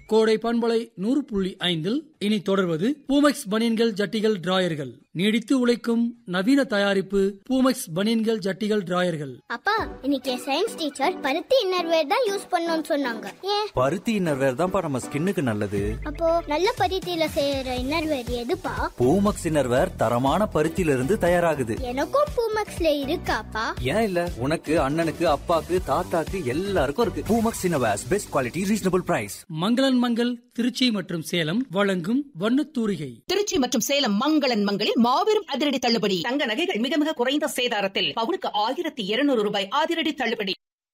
கோடை பண்பலை நூறு புள்ளி ஐந்தில் இனி தொடர்வது பூமெக்ஸ் பனியன்கள் ஜட்டிகள் டிராயர்கள் நீடித்து உழைக்கும் நவீன தயாரிப்பு பூமெக்ஸ் பனியன்கள் ஜட்டிகள் டிராயர்கள் அப்பா இன்னைக்கு சயின்ஸ் டீச்சர் பருத்தி இன்னர்வேர் தான் யூஸ் பண்ணணும்னு சொன்னாங்க ஏன் பருத்தி இன்னர்வேர் தான்ப்பா நம்ம ஸ்கின்னுக்கு நல்லது அப்போ நல்ல பருத்தியில செய்யற இன்னர்வேர் எதுப்பா பூமக்ஸ் இன்னர்வேர் தரமான பருத்தியில இருந்து தயாராகுது எனக்கும் பூமெக்ஸ்ல இருக்காப்பா ஏன் இல்ல உனக்கு அண்ணனுக்கு அப்பாக்கு தாத்தாக்கு எல்லாருக்கும் இருக்கு Poomex innerwears best quality reasonable price மங்களன் மங்கள் திருச்சி மற்றும் சேலம் வழங்கும் வண்ணத்தூரிகை திருச்சி மற்றும் சேலம் மங்களன் மங்களில் மாபெரும் அதிரடி தள்ளுபடி தங்க நகைகள் மிக மிக குறைந்த சேதாரத்தில் பவுனுக்கு ஆயிரத்தி இருநூறு ரூபாய் அதிரடி தள்ளுபடி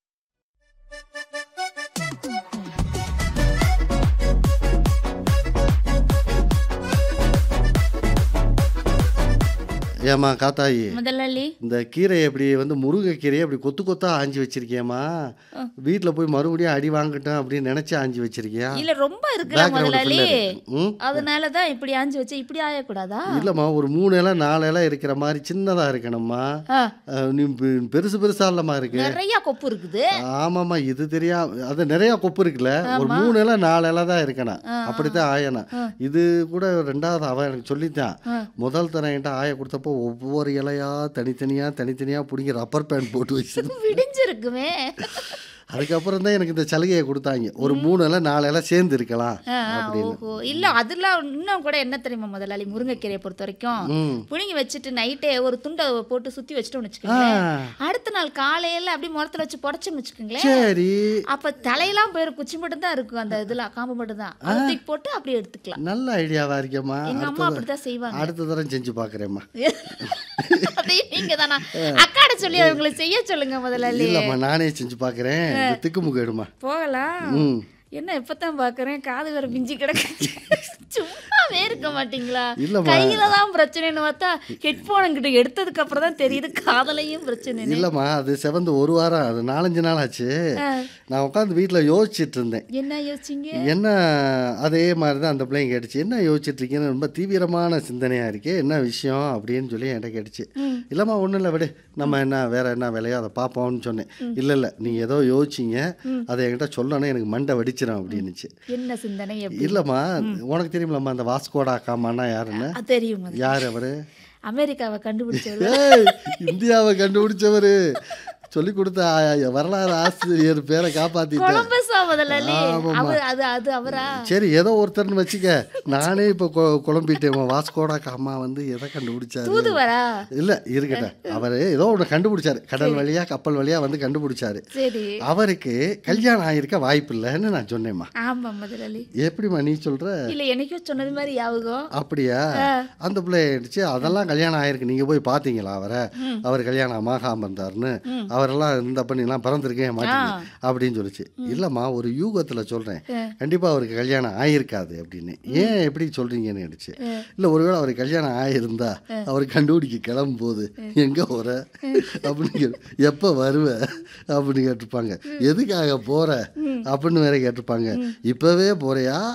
ஏமா காத்தாயி முதலாளி இந்த கீரையை அப்படி வந்து முருங்கைக்கீரையை அப்படி கொத்து கொத்தா ஆஞ்சி வச்சிருக்கியம்மா வீட்டில் போய் மறுபடியும் அடி வாங்கட்டும் அப்படின்னு நினைச்சு ஆஞ்சி வச்சிருக்கியா இல்ல ரொம்ப இருக்குல்ல Background முதலாளி full ஆ இருக்கு. ம்? அதனாலதான் இப்படி ஆஞ்சு வச்சு இப்படி ஆயக்கூடாதா இல்லைம்மா ஒரு மூணு இலை நாலு இலை இருக்கிற மாதிரி சின்னதாக இருக்கணும்மா ஆ, அஹ், நீ பெ- பெருசு பெருசா இல்லம்மா இருக்கு நிறைய கொப்பு இருக்குது ஆமாம்மா இது தெரியா அது நிறைய கொப்பு இருக்குல்ல ஒரு மூணு இலை நாலு இலை தான் இருக்கணும் அப்படித்தான் ஆயணும் இது கூட ரெண்டாவது அவன் எனக்கு சொல்லித்தான் முதல் தரம் என்கிட்ட ஆய கொடுத்தப்போ ஒவ்வொரு இலையா தனித்தனியா தனித்தனியா பிடிங்கி ரப்பர் பேண்ட் போட்டு வச்சு விடிஞ்சிருக்குமே அதுக்கப்புறம் தான் எனக்கு இந்த சலுகையை கொடுத்தாங்க ஒரு மூணு இலை நாலு இலை சேர்ந்து இருக்கலாம் ஆ, ஆ, அப்படின்னு ஓஹோ இல்ல அதெல்லாம் இன்னும் கூட என்ன தெரியுமா முதலாளி முருங்கைக்கீரையை பொறுத்த வரைக்கும் ம். புடுங்கி வச்சுட்டு நைட்டே ஒரு துண்டை போட்டு சுத்தி வச்சுட்டோம்னு வச்சுக்கோங்களேன் ஆ. அடுத்த நாள் காலையில அப்படியே முரத்துல வச்சு புடச்சோம்னு வச்சுக்கோங்களேன் சரி அப்ப தலையெல்லாம் போயிரும் குச்சி மட்டும் தான் இருக்கும் அந்த இதுல காம்பு மட்டும் தான் அதை தூக்கி போட்டு அப்படியே எடுத்துக்கலாம் நல்ல ஐடியாவா இருக்கேம்மா எங்க அம்மா அடுத்த அப்படித்தான் செய்வாங்க அடுத்த தரம் செஞ்சு பார்க்குறேம்மா அதையும் நீங்க தானா அக்காட சொல்லி அவங்களை செய்ய சொல்லுங்க முதலாளி இல்லைம்மா நானே செஞ்சு பார்க்குறேன் இந்த திக்குமுக்கு எடுமா போகலாம் ம் என்ன இப்பதான் பாக்குறேன் காது வேற பிஞ்சு கிடக்கு சும்மாவே இருக்க மாட்டீங்களா இல்லம்மா. கையில தான் பிரச்சனைன்னு பார்த்தா ஹெட்போன் கிட்ட எடுத்ததுக்கு அப்புறம் தான் தெரியுது காதலையும் பிரச்சனை இல்லைம்மா அது செவந்து ஒரு வாரம் அது நாலஞ்சு நாள் ஆச்சு நான் உட்காந்து வீட்டில் யோசிச்சுட்டு இருந்தேன் என்ன யோசிச்சீங்க என்ன அதே மாதிரி தான் அந்த பிள்ளைங்க கேட்டுச்சு என்ன யோசிச்சுட்டு இருக்கீங்கன்னு ரொம்ப தீவிரமான சிந்தனையாக இருக்கே என்ன விஷயம் அப்படின்னு சொல்லி என்கிட்ட கேட்டுச்சு இல்லைம்மா ஒன்றும் இல்லை விடு நம்ம என்ன வேற என்ன வேலையோ அதை பார்ப்போம்னு சொன்னேன் இல்லை இல்லை நீங்கள் ஏதோ யோசிச்சிங்க அதை என்கிட்ட சொல்லணும் எனக்கு மண்டை வெடிச்சிடும் அப்படின்னுச்சு என்ன சிந்தனை எப்படி இல்லைம்மா உனக்கு தெரியுமில்லம்மா அந்த வாஸ்கோடா காமான்னா யாருன்னு அது தெரியும் முதல்ல. யார் அவரு அமெரிக்காவை கண்டுபிடிச்சவர் ஏய் இந்தியாவை கண்டுபிடிச்சவரு சொல்லி கொடுத்த ஆ- வரலாறு ஆசிரியர் பேரை காப்பாத்திட்டேன் கொலம்பஸா முதலாளி ஆமாம்மா. அவர் அது அது அவரா சரி ஏதோ ஒருத்தர்னு வச்சுக்க நானே இப்போ கொ- குழம்பிட்டேன் வாஸ்கோடா காமா வந்து எதை கண்டுபிடிச்சாரு தூதுவரா இல்ல இருக்கட்டும் அவர் ஏதோ ஒன்று கண்டுபிடிச்சாரு கடல் வழியா கப்பல் வழியா வந்து கண்டுபிடிச்சாரு சரி அவருக்கு கல்யாணம் ஆயிருக்க வாய்ப்பு இல்லைன்னு நான் சொன்னேம்மா ஆமா முதலாளி எப்படிம்மா நீ சொல்ற இல்ல எனக்கோ சொன்னது மாதிரி யாவுகம் அப்படியா அந்த பிள்ளை ஆயிடுச்சு அதெல்லாம் கல்யாணம் ஆயிருக்கு நீங்க போய் பாத்தீங்களா அவரை அவர் கல்யாணம் ஆகாம இருந்தாருன்னு அவரெல்லாம் இந்த பண்ணிலாம் பிறந்திருக்கே மாட்டீங்க அப்படின்னு சொல்லிச்சு இல்லம்மா ஒரு யூகத்துல சொல்றேன் கண்டிப்பா அவருக்கு கல்யாணம் ஆயிருக்காது அப்படின்னு ஏன் எப்படி சொல்றீங்கன்னு கேட்டுச்சு இல்ல ஒருவேளை அவருக்கு கல்யாணம் ஆயிருந்தா அவர் கண்டுபிடிக்க கிளம்பும் போது எங்க வர அப்படின்னு கேட்டு, எப்ப வருவ அப்படின்னு கேட்டிருப்பாங்க எதுக்காக போற அப்படின்னு வேற கேட்டிருப்பாங்க இப்பவே போறியா